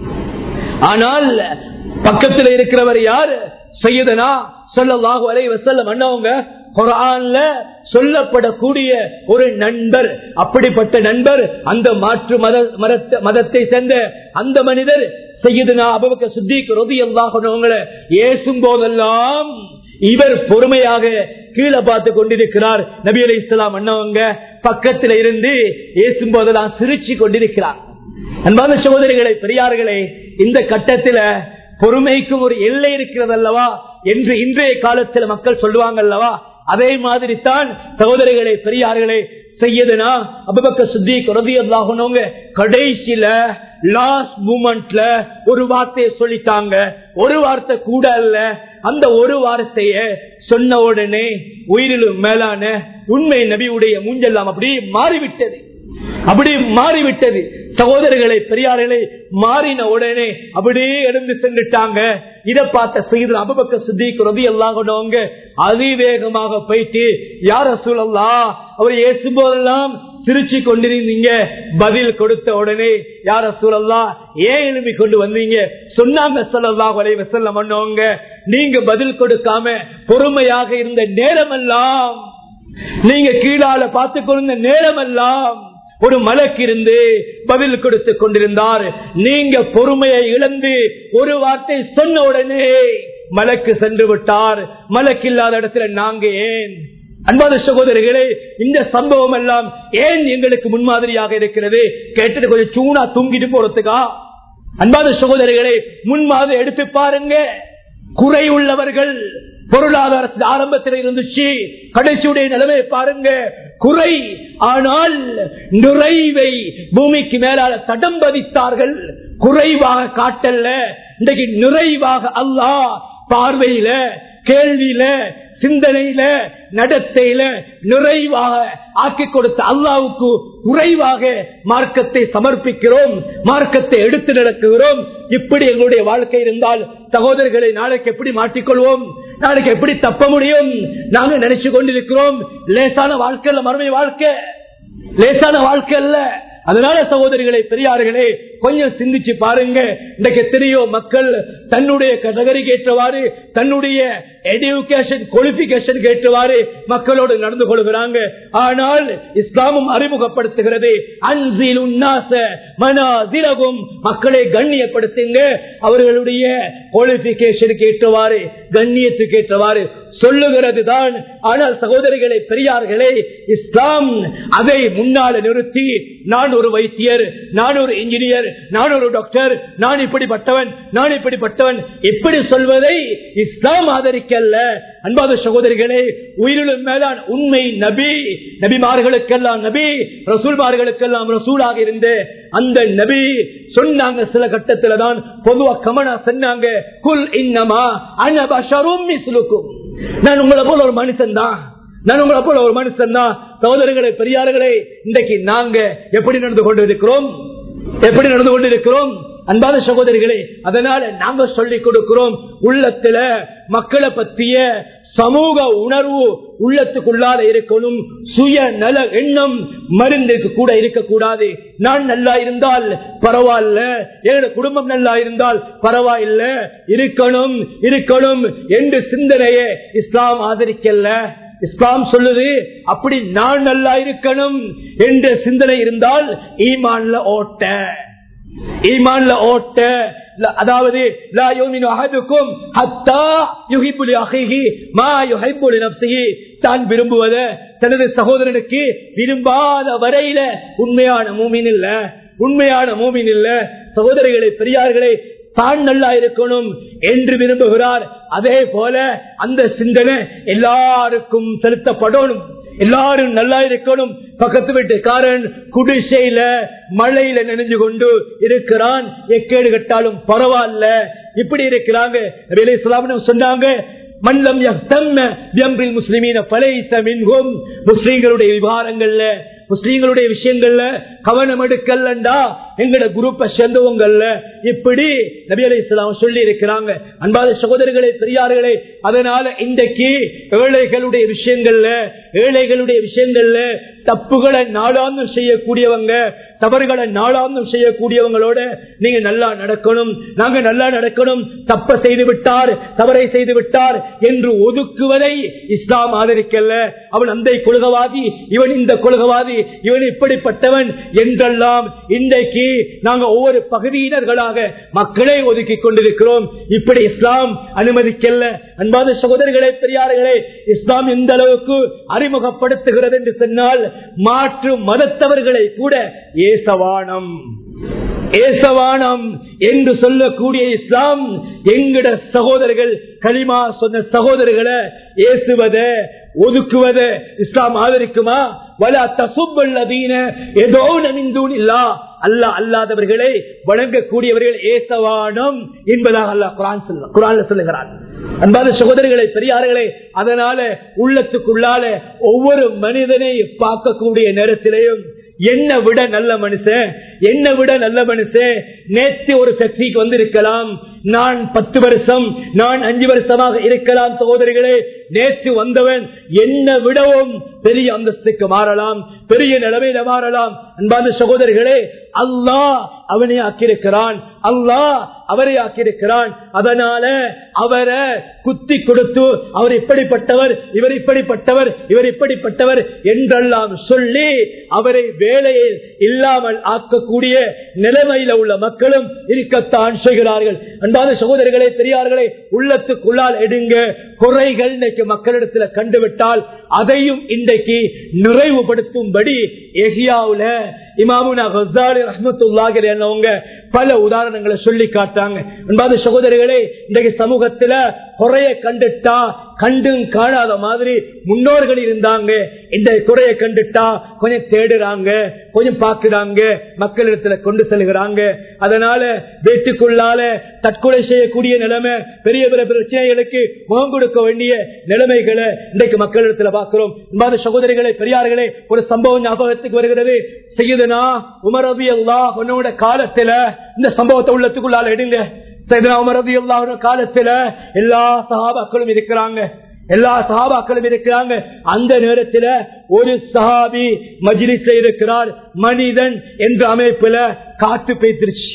ஆனால் பக்கத்தில் இருக்கிறவர் யார் செய்யதனா சொல்லலாக வரை வசல்லம் அண்ணவங்க குரான்ல சொல்லப்படக்கூடிய ஒரு நண்பர் அப்படிப்பட்ட நண்பர் அந்த மாற்று மத மதத்தை சேர்ந்த அந்த மனிதர் செய்யுதுனா அபுபக்க சுத்திக்கு ரொதி எல்லாகவங்களை ஏசும் போதெல்லாம் இவர் பொறுமையாக கீழே பார்த்து கொண்டிருக்கிறார் நபி அலி இஸ்லாம் அண்ணவங்க பக்கத்தில் இருந்து ஏசும் போதெல்லாம் சிரிச்சு கொண்டிருக்கிறார் அன்பான சகோதரிகளை பெரியார்களே இந்த கட்டத்தில் பொறுமைக்கும் ஒரு எல்லை இருக்கிறது அல்லவா என்று இன்றைய காலத்தில் மக்கள் சொல்லுவாங்க அல்லவா அதே மாதிரி தான் சகோதரிகளை பெரியார்களே செய்யதுனா அபபக்க சுத்தி குறதியாகணுங்க கடைசியில லாஸ்ட் மூமெண்ட்ல ஒரு வார்த்தையை சொல்லிட்டாங்க ஒரு வார்த்தை கூட அல்ல அந்த ஒரு வார்த்தைய சொன்ன உடனே உயிரிலும் மேலான உண்மை நபியுடைய மூஞ்செல்லாம் அப்படியே மாறிவிட்டது அப்படி மாறிவிட்டது சகோதரர்களை பெரியார்களை மாறின உடனே அப்படியே எழுந்து சென்றுட்டாங்க இதை பார்த்த செய்து அபபக்க சுத்திக்கு ரவி எல்லாம் அதிவேகமாக போயிட்டு யார சூழல்லா அவர் ஏசும் போதெல்லாம் சிரிச்சு கொண்டிருந்தீங்க பதில் கொடுத்த உடனே யார சூழல்லா ஏன் எழுப்பி கொண்டு வந்தீங்க சொன்னாங்க சொல்லல்லா வளைவ செல்ல பண்ணவங்க நீங்க பதில் கொடுக்காம பொறுமையாக இருந்த நேரமெல்லாம் நீங்க கீழால பார்த்து கொண்ட நேரமெல்லாம் ஒரு மலக்கு இருந்து பதில் கொடுத்து கொண்டிருந்தார் நீங்க பொறுமையை இழந்து ஒரு வார்த்தை சொன்ன உடனே மலக்கு சென்று விட்டார் மலக்கு இல்லாத இடத்துல நாங்க ஏன் அன்பான சகோதரிகளே இந்த சம்பவம் எல்லாம் ஏன் எங்களுக்கு முன்மாதிரியாக இருக்கிறது கேட்டுட்டு கொஞ்சம் சூனா தூங்கிட்டு போறதுக்கா அன்பான சகோதரிகளை முன்மாதிரி எடுத்து பாருங்க குறை உள்ளவர்கள் பொருளாதாரத்தில் ஆரம்பத்தில் இருந்துச்சு கடைசியுடைய நிலைமையை பாருங்க குறை ஆனால் நிறைவை பூமிக்கு மேலால தடம் பதித்தார்கள் குறைவாக காட்டல்ல இன்றைக்கு நிறைவாக அல்லா பார்வையில கேள்வியில சிந்தனையில நடத்தையில நிறைவாக ஆக்கி கொடுத்த அல்லாவுக்கு குறைவாக மார்க்கத்தை சமர்ப்பிக்கிறோம் மார்க்கத்தை எடுத்து நடக்குகிறோம் இப்படி எங்களுடைய வாழ்க்கை இருந்தால் சகோதரர்களை நாளைக்கு எப்படி மாற்றிக்கொள்வோம் நாளைக்கு எப்படி தப்ப முடியும் நாங்க நினைச்சு கொண்டிருக்கிறோம் லேசான வாழ்க்கை இல்ல மறுமை வாழ்க்கை லேசான வாழ்க்கை அல்ல அதனால சகோதரிகளே பெரியார்களே கொஞ்சம் சிந்திச்சு பாருங்க இன்றைக்கு எத்தனையோ மக்கள் தன்னுடைய கதகரிக்கு ஏற்றவாறு தன்னுடைய எடுகேஷன் குவாலிபிகேஷன் ஏற்றவாறு மக்களோடு நடந்து கொள்கிறாங்க ஆனால் இஸ்லாமும் அறிமுகப்படுத்துகிறது அன்சில் உன்னாச மனாதிரகும் மக்களை கண்ணியப்படுத்துங்க அவர்களுடைய குவாலிபிகேஷனுக்கு ஏற்றவாறு கண்ணியத்துக்கு ஏற்றவாறு சொல்லுகிறது தான் ஆனால் சகோதரிகளை பெரியார்களே இஸ்லாம் அதை முன்னால நிறுத்தி நான் ஒரு வைத்தியர் நான் ஒரு இன்ஜினியர் நான் ஒரு டாக்டர் நான் இப்படிப்பட்டவன் நான் இப்படிப்பட்டவன் இப்படி சொல்வதை இஸ்லாம் ஆதரிக்கல்ல அன்பாத சகோதரிகளே உயிரிலும் மேலான் உண்மை நபி நபிமார்களுக்கெல்லாம் நபி ரசூல்மார்களுக்கெல்லாம் ரசூலாக இருந்து அந்த நபி சொன்னாங்க சில கட்டத்துல தான் பொதுவா கமனா சொன்னாங்க குல் இன்னமா அனபஷரும் மிஸ்லுக்கும் நான் உங்களை போல ஒரு மனுஷன் தான் நான் உங்களை போல ஒரு மனுஷன் தான் சகோதரர்களே பெரியார்களே இன்றைக்கு நாங்க எப்படி நடந்து கொண்டிருக்கிறோம் எப்படி நடந்து கொண்டிருக்கிறோம் அன்பான சகோதரிகளே அதனால நாங்க சொல்லிக் கொடுக்கிறோம் உள்ளத்துல மக்களை பத்திய சமூக உணர்வு உள்ளத்துக்குள்ளால இருக்கணும் சுய நல எண்ணம் மருந்துக்கு கூட இருக்கக்கூடாது நான் நல்லா இருந்தால் பரவாயில்ல என்னோட குடும்பம் நல்லா இருந்தால் பரவாயில்ல இருக்கணும் இருக்கணும் என்று சிந்தனையை இஸ்லாம் ஆதரிக்கல இஸ்லாம் சொல்லுது அப்படி நான் நல்லா இருக்கணும் என்ற சிந்தனை இருந்தால் ஈமான்ல ஓட்ட ஈமான்ல ஓட்ட அதாவது தான் விரும்புவத தனது சகோதரனுக்கு விரும்பாத வரையில உண்மையான மூமின் இல்ல உண்மையான மூமின் இல்ல சகோதரிகளை பெரியார்களை தான் நல்லா இருக்கணும் என்று விரும்புகிறார் அதே போல அந்த சிந்தனை எல்லாருக்கும் செலுத்தப்படணும் எல்லாரும் நல்லா இருக்கணும் பக்கத்து வீட்டுக்காரன் குடிசையில மழையில நினைஞ்சு கொண்டு இருக்கிறான் எக்கேடு கட்டாலும் பரவாயில்ல இப்படி இருக்கிறாங்க சொன்னாங்க மல்லம் முஸ்லிமீன முஸ்லீம்களுடைய விவகாரங்கள்ல முஸ்லீம்களுடைய விஷயங்கள்ல கவனம் எடுக்கலண்டா எங்கட குரூப்பை சேர்ந்தவங்கல்ல இப்படி நபி அலி இஸ்லாம் சொல்லி இருக்கிறாங்க அன்பாத சகோதரர்களே பெரியார்களே அதனால இன்றைக்கு ஏழைகளுடைய விஷயங்கள்ல ஏழைகளுடைய விஷயங்கள்ல தப்புகளை நாளாந்தம் செய்யக்கூடியவங்க தவறுகளை நாளாந்தம் செய்யக்கூடியவங்களோட நீங்க நல்லா நடக்கணும் நாங்க நல்லா நடக்கணும் தப்ப செய்து விட்டார் தவறை செய்து விட்டார் என்று ஒதுக்குவதை இஸ்லாம் ஆதரிக்கல அவன் அந்த கொள்கவாதி இவன் இந்த கொள்கவாதி இவன் இப்படிப்பட்டவன் என்றெல்லாம் இன்றைக்கு நாங்க ஒவ்வொரு பகுதியினர்களாக மக்களை ஒதுக்கி கொண்டிருக்கிறோம் இப்படி இஸ்லாம் அனுமதிக்கல அன்பான சகோதரர்களே பெரியார்களே இஸ்லாம் எந்த அளவுக்கு அறிமுகப்படுத்துகிறது என்று சொன்னால் மாற்று மதத்தவர்களை கூட ஏசவானம் ஏசவானம் என்று சொல்லக்கூடிய இஸ்லாம் எங்கட சகோதரர்கள் களிமா சொன்ன சகோதரர்களை ஏசுவத ஒதுக்குவத இஸ்லாம் ஆதரிக்குமா வலா தசுப்பல்லதீன ஏதோ நமிந்தூனில்லா அல்லா அல்லாதவர்களை வணங்கக்கூடியவர்கள் ஏசவானம் என்பதாக அல்லா குரான் சொல்ல குரான்ல சொல்லுகிறான் அன்பான சகோதரிகளை பெரியார்களே அதனால உள்ளத்துக்குள்ளால ஒவ்வொரு மனிதனை பார்க்கக்கூடிய நேரத்திலேயும் என்ன விட நல்ல மனுஷன் என்ன விட நல்ல மனுஷன் நேற்று ஒரு ஃபேக்டரிக்கு வந்திருக்கலாம் நான் பத்து வருஷம் நான் அஞ்சு வருஷமாக இருக்கலாம் சகோதரிகளே நேற்று வந்தவன் என்ன விடவும் பெரிய அந்தஸ்துக்கு மாறலாம் பெரிய நிலைமையில மாறலாம் அன்பான சகோதரிகளே அல்லாஹ் அவனை ஆக்கியிருக்கிறான் அல்லாஹ் அவரை ஆக்கியிருக்கிறான் அதனால அவரை குத்தி கொடுத்து அவர் இப்படிப்பட்டவர் இவர் இப்படிப்பட்டவர் இவர் இப்படிப்பட்டவர் என்றெல்லாம் சொல்லி அவரை வேலையில் இல்லாமல் ஆக்கக்கூடிய நிலைமையில உள்ள மக்களும் இருக்கத்தான் செய்கிறார்கள் அன்பான சகோதரிகளே பெரியார்களே உள்ளத்துக்குள்ளால் எடுங்க குறைகள் இன்னைக்கு மக்களிடத்தில் கண்டுவிட்டால் அதையும் இன்றைக்கு நிறைவுபடுத்தும்படி எஹியாவுல இமாமுனா ஹசாரி ரஹமத்துல்லாகிற என்னவங்க பல உதாரணங்களை சொல்லி காட்டாங்க அன்பாத சகோதரிகளே இன்றைக்கு சமூகத்துல குறைய கண்டுட்டா கண்டும் காணாத மாதிரி முன்னோர்கள் இருந்தாங்க இந்த குறைய கண்டுட்டா கொஞ்சம் தேடுறாங்க கொஞ்சம் பாக்குறாங்க மக்களிடத்துல கொண்டு செல்கிறாங்க அதனால வீட்டுக்குள்ளால தற்கொலை செய்யக்கூடிய நிலைமை பெரிய பெரிய பிரச்சனைகளுக்கு முகம் கொடுக்க வேண்டிய நிலைமைகளை இன்றைக்கு மக்களிடத்துல பார்க்கிறோம் இன்பாத சகோதரிகளே பெரியார்களே ஒரு சம்பவம் ஞாபகத்துக்கு வருகிறது செய்யுதுனா உமரபி அல்லா உன்னோட காலத்துல இந்த சம்பவத்தை உள்ளத்துக்குள்ளால எடுங்க உமரபி அல்லா காலத்துல எல்லா சகாபாக்களும் இருக்கிறாங்க எல்லா சஹாபாக்களும் இருக்கிறாங்க அந்த நேரத்தில் ஒரு சஹாபி மஜ்லிஸ்ல இருக்கிறார் மனிதன் என்ற அமைப்புல காத்து பேத்திருச்சு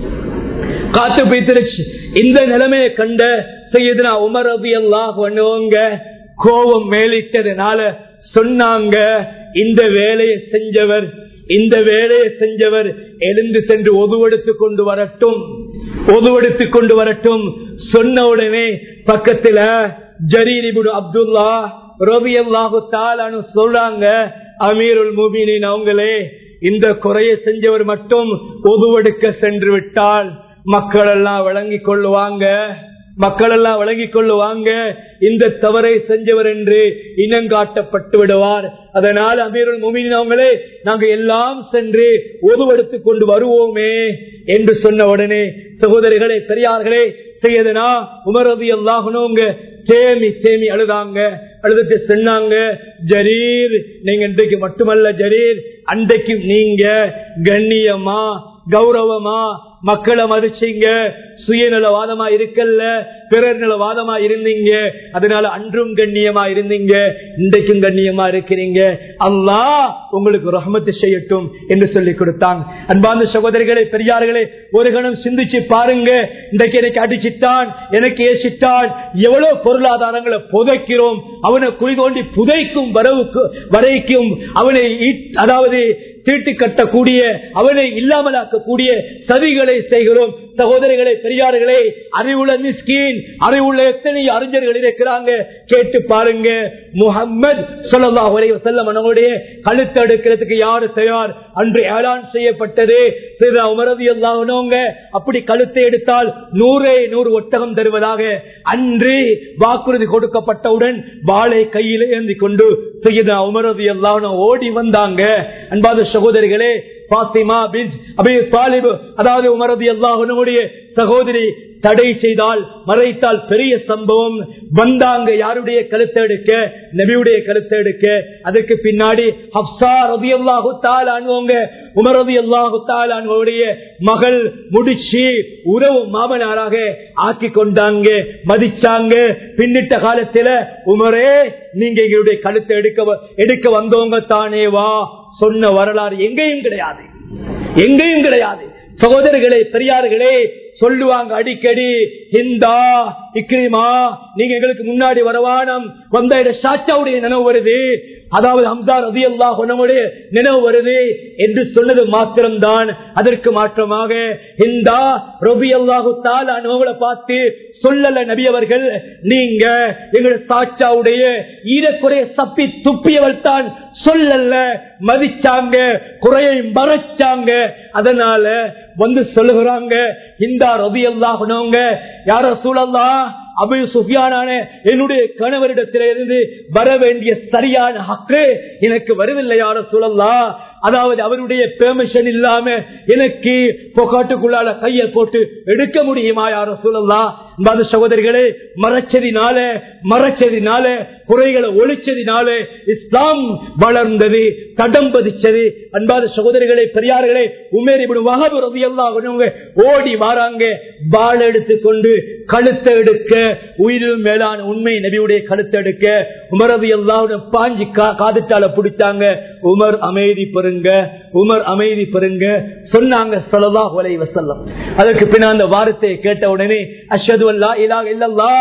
காத்து பேத்திருச்சு இந்த நிலைமையை கண்ட செய்யுதுனா உமர் ரவி எல்லாம் பண்ணுவாங்க கோபம் மேலிட்டதுனால சொன்னாங்க இந்த வேலையை செஞ்சவர் இந்த வேலையை செஞ்சவர் எழுந்து சென்று ஒதுவெடுத்து கொண்டு வரட்டும் ஒதுவெடுத்து கொண்டு வரட்டும் சொன்ன உடனே பக்கத்துல ஜரீரிபுடு அப்துல்லா ரவி அல்லாஹு தாலானு சொல்றாங்க அமீருல் முபீனின் அவங்களே இந்த குறையை செஞ்சவர் மட்டும் ஒதுவெடுக்க சென்று விட்டால் மக்கள் எல்லாம் விளங்கிக் கொள்ளுவாங்க மக்கள் எல்லாம் விளங்கிக் கொள்ளுவாங்க இந்த தவறை செஞ்சவர் என்று இனங்காட்டப்பட்டு விடுவார் அதனால் அமீருல் முமின் அவங்களே நாங்க எல்லாம் சென்று ஒதுவெடுத்து கொண்டு வருவோமே என்று சொன்ன உடனே சகோதரிகளே பெரியார்களே செய்யதுனா உமரது எல்லாகணுங்க தேமி தேமி அழுதாங்க அழுதுட்டு சொன்னாங்க ஜரீர் நீங்க இன்றைக்கு மட்டுமல்ல ஜரீர் அன்றைக்கு நீங்க கண்ணியமா கௌரவமா மக்களை மதிச்சீங்க சுயநலவாதமா இருக்கல்ல பிறர் நலவாதமா இருந்தீங்க அதனால அன்றும் கண்ணியமா இருந்தீங்க இன்றைக்கும் கண்ணியமா இருக்கிறீங்க அல்லா உங்களுக்கு ரஹமத்து செய்யட்டும் என்று சொல்லி கொடுத்தாங்க அன்பார்ந்த சகோதரிகளே பெரியார்களே ஒரு கணம் சிந்திச்சு பாருங்க இன்றைக்கு எனக்கு அடிச்சிட்டான் எனக்கு ஏசிட்டான் எவ்வளவு பொருளாதாரங்களை புதைக்கிறோம் அவனை குழி தோண்டி புதைக்கும் வரவுக்கு வரைக்கும் அவனை அதாவது தீட்டு கட்டக்கூடிய அவனை இல்லாமலாக்கக்கூடிய சதிகளை செய்கிறோம் சகோதரிகளே பெரியார்களே அறிவுள்ள மிஸ்கீன் அறிவுள்ள எத்தனை அறிஞர்கள் இருக்கிறாங்க கேட்டு பாருங்க முகம்மது சொல்லா உலக செல்லம் அவனுடைய கழுத்து எடுக்கிறதுக்கு யாரு தயார் அன்று ஏலான் செய்யப்பட்டது சிறு உமரது எல்லாவனவங்க அப்படி கழுத்தை எடுத்தால் நூறே நூறு ஒட்டகம் தருவதாக அன்று வாக்குறுதி கொடுக்கப்பட்டவுடன் வாளை கையில் ஏந்தி கொண்டு செய்த உமரது எல்லாவனும் ஓடி வந்தாங்க அன்பாத சகோதரிகளே பாத்திமா பின் அபி தாலிபு அதாவது உமரது எல்லாஹனுடைய சகோதரி தடை செய்தால் மறைத்தால் பெரிய சம்பவம் வந்தாங்க யாருடைய கருத்தை எடுக்க நபியுடைய கருத்தை எடுக்க அதுக்கு பின்னாடி ஹப்சா ரதி அல்லாஹு தாலான்வங்க உமரது அல்லாஹு தாலான்வருடைய மகள் முடிச்சு உறவு மாமனாராக ஆக்கி கொண்டாங்க மதிச்சாங்க பின்னிட்ட காலத்துல உமரே நீங்க எங்களுடைய கழுத்தை எடுக்க எடுக்க வந்தவங்க தானே வா சொன்ன வரலாறு எங்கேயும் கிடையாது எங்கேயும் கிடையாது சகோதரர்களே பெரியார்களே சொல்லுவாங்க அடிக்கடி ஹிந்தா இக்ரிமா நீங்க எங்களுக்கு முன்னாடி வரவானம் வந்த சாச்சாவுடைய நினைவு வருது அதாவது ஹம்சா ரதி அல்லாஹ் நம்முடைய நினைவு வருது என்று சொன்னது மாத்திரம்தான் அதற்கு மாற்றமாக ஹிந்தா ரபி அல்லாஹு தாலானவங்களை பார்த்து சொல்லல நபி அவர்கள் நீங்க எங்கள் சாச்சாவுடைய ஈரக்குறைய சப்பி துப்பியவள் தான் சொல்லல மதிச்சாங்க குறையை மறைச்சாங்க அதனால வந்து சொல்லுகிறாங்க இந்த ரவி அல்லாஹனவங்க யார சூழல்லா அபு சுஃபியானான என்னுடைய கணவரிடத்திலிருந்து வர வேண்டிய சரியான ஹக்கு எனக்கு வருவில்லை யார சூழல்லா அதாவது அவருடைய பெர்மிஷன் இல்லாம எனக்கு பொக்காட்டுக்குள்ளால கையை போட்டு எடுக்க முடியுமா யார சூழல்லா அன்பாத சகோதரிகளே மறைச்சதினால மறைச்சதினால குறைகளை ஒழிச்சதினால இஸ்லாம் வளர்ந்தது தடம் பதிச்சது அன்பாத சகோதரிகளே பெரியார்களே உமேரி வகபு ரவி எல்லாம் ஓடி வாராங்க பால் எடுத்துக்கொண்டு கழுத்தை எடுக்க உயிரிலும் மேலான உண்மை நபியுடைய கழுத்தை எடுக்க உமரது எல்லாம் பாஞ்சி காதுட்டால பிடிச்சாங்க உமர் அமைதி பெறுங்க உமர் அமைதி பெறுங்க சொன்னாங்க சொல்லலா ஒலை வசல்லம் அதற்கு பின்ன அந்த வார்த்தையை கேட்ட உடனே அஷது அல்லா இலா இல்லல்லா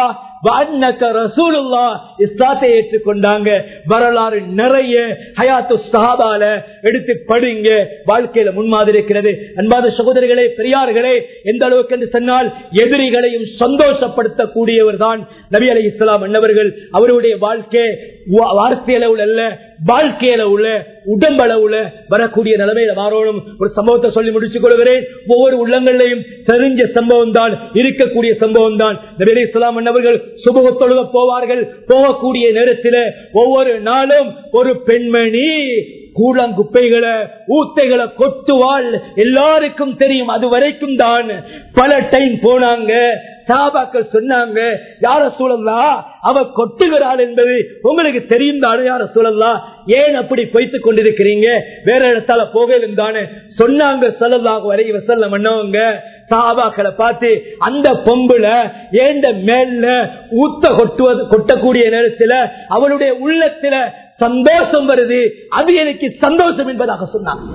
இஸ்லாத்தை ஏற்றுக்கொண்டாங்க வரலாறு நிறைய ஹயாத்து சஹாபால எடுத்து படிங்க வாழ்க்கையில முன்மாதிரி இருக்கிறது அன்பாத சகோதரிகளே பெரியார்களே எந்த அளவுக்கு என்று சொன்னால் எதிரிகளையும் சந்தோஷப்படுத்தக்கூடியவர் தான் நபி அலி இஸ்லாம் அன்னவர்கள் அவருடைய வாழ்க்கை வார்த்தை அளவுல அல்ல வாழ்க்கையில உள்ள உடம்பளவுல வரக்கூடிய நிலைமையில மாறணும் ஒரு சம்பவத்தை சொல்லி முடிச்சுக் கொள்கிறேன் ஒவ்வொரு உள்ளங்களையும் தெரிஞ்ச சம்பவம் தான் இருக்கக்கூடிய சம்பவம் தான் நபி அலி இஸ்லாம் அன்னவர்கள் சுபகத்தொழுக போவார்கள் போகக்கூடிய நேரத்தில் ஒவ்வொரு நாளும் ஒரு பெண்மணி கூழங்குப்பைகளை ஊத்தைகளை கொட்டுவாள் எல்லாருக்கும் தெரியும் அது வரைக்கும் தான் பல டைம் போனாங்க சாபாக்கள் சொன்னாங்க யார சூழல்லா அவ கொட்டுகிறாள் என்பது உங்களுக்கு தெரியும் தானே யார சூழல்லா ஏன் அப்படி பொய்த்துக் கொண்டிருக்கிறீங்க வேற இடத்தால போகலும் தானே சொன்னாங்க சொல்லலாக வரை வசல்ல மன்னவங்க சாபாக்களை பார்த்து அந்த பொம்புல ஏண்ட மேல ஊத்த கொட்டுவது கொட்டக்கூடிய நேரத்தில் அவளுடைய உள்ளத்துல சந்தோஷம் வருது அது எனக்கு சந்தோஷம் என்பதாக சொன்னாங்க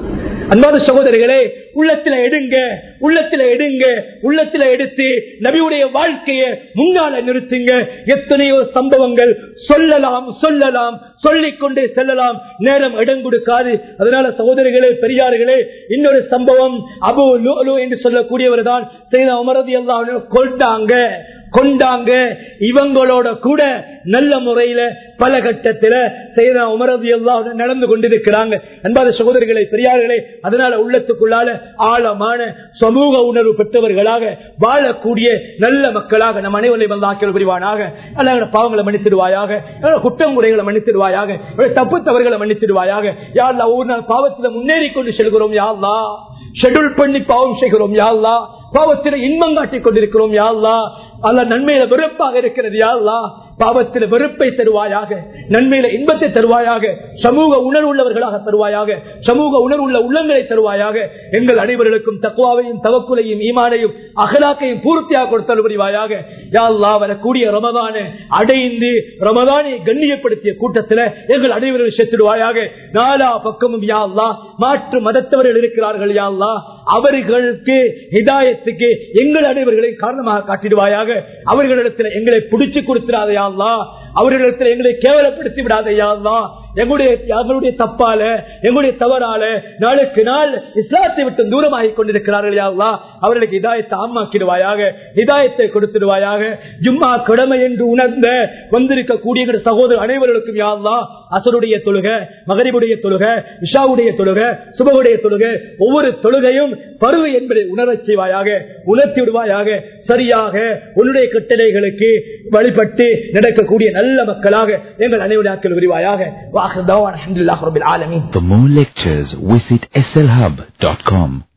அன்பான சகோதரிகளே உள்ளத்துல எடுங்க உள்ளத்துல எடுங்க உள்ளத்துல எடுத்து நபியுடைய வாழ்க்கையை முன்னால நிறுத்துங்க எத்தனையோ சம்பவங்கள் சொல்லலாம் சொல்லலாம் சொல்லிக் கொண்டே செல்லலாம் நேரம் இடம் கொடுக்காது அதனால சகோதரிகளே பெரியார்களே இன்னொரு சம்பவம் அபு லூலு என்று சொல்லக்கூடியவர் தான் செய்த உமரதி எல்லாம் கொண்டாங்க கொண்டாங்க இவங்களோட கூட நல்ல முறையில பல கட்டத்தில செய்த உமரதி எல்லாம் நடந்து கொண்டிருக்கிறாங்க அன்பாத சகோதரிகளை பெரியார்களே அதனால உள்ளத்துக்குள்ளால ஆழமான சமூக உணர்வு பெற்றவர்களாக வாழக்கூடிய நல்ல மக்களாக நம் அனைவரை வந்து ஆக்கியல் புரிவானாக அல்ல பாவங்களை மன்னித்திடுவாயாக எங்களோட குற்றம் முறைகளை மன்னித்திடுவாயாக எங்களுடைய தப்பு தவறுகளை மன்னித்திடுவாயாக யாழ்லா ஒவ்வொரு நாள் பாவத்தில் முன்னேறி கொண்டு செல்கிறோம் யாழ்லா ஷெட்யூல் பண்ணி பாவம் செய்கிறோம் யாழ்லா பாவத்தில் இன்பம் காட்டிக் கொண்டிருக்கிறோம் யாழ்லா அல்ல நன்மையில வெறுப்பாக இருக்கிறது யாழ்லா பாவத்தில் வெறுப்பை தருவாயாக நன்மையில இன்பத்தை தருவாயாக சமூக உணர்வுள்ளவர்களாக தருவாயாக சமூக உணர்வுள்ள உள்ளங்களை தருவாயாக எங்கள் அனைவர்களுக்கும் தக்குவாவையும் தவக்குலையும் ஈமானையும் அகலாக்கையும் பூர்த்தியாக கொடுத்தல் புரிவாயாக யாழ்லா வரக்கூடிய ரமதான அடைந்து ரமதானை கண்ணியப்படுத்திய கூட்டத்தில் எங்கள் அனைவரும் செத்துடுவாயாக நாலா பக்கமும் யாழ்லா மாற்று மதத்தவர்கள் இருக்கிறார்கள் யாழ்லா அவர்களுக்கு ஹிதாயத்துக்கு எங்கள் அனைவர்களை காரணமாக காட்டிடுவாயாக அவர்களிடத்தில் எங்களை பிடிச்சு கொடுத்திடாதையா அவர்களிடத்தில் எங்களை கேவலப்படுத்தி விடாதையா எங்களுடைய எங்களுடைய தப்பால எங்களுடைய தவறால நாளுக்கு நாள் இஸ்லாத்தை விட்டு தூரமாகி கொண்டிருக்கிறார்கள் யாவா அவர்களுக்கு இதாயத்தை ஆமாக்கிடுவாயாக இதாயத்தை கொடுத்துடுவாயாக ஜும்மா கடமை என்று உணர்ந்த வந்திருக்கக்கூடிய சகோதரர் அனைவர்களுக்கும் யாவா அசருடைய தொழுக மகரிபுடைய தொழுக இஷாவுடைய தொழுக சுபகுடைய தொழுக ஒவ்வொரு தொழுகையும் பருவு என்பதை உணரச் செய்வாயாக உணர்த்தி விடுவாயாக சரியாக உன்னுடைய கட்டளைகளுக்கு வழிபட்டு நடக்கக்கூடிய நல்ல மக்களாக எங்கள் அனைவராக்கள் விரிவாயாக வாஹர் தவான் அஹமதுல்லாஹ் ரபில் ஆலமீன் For more lectures, visit slhub.com.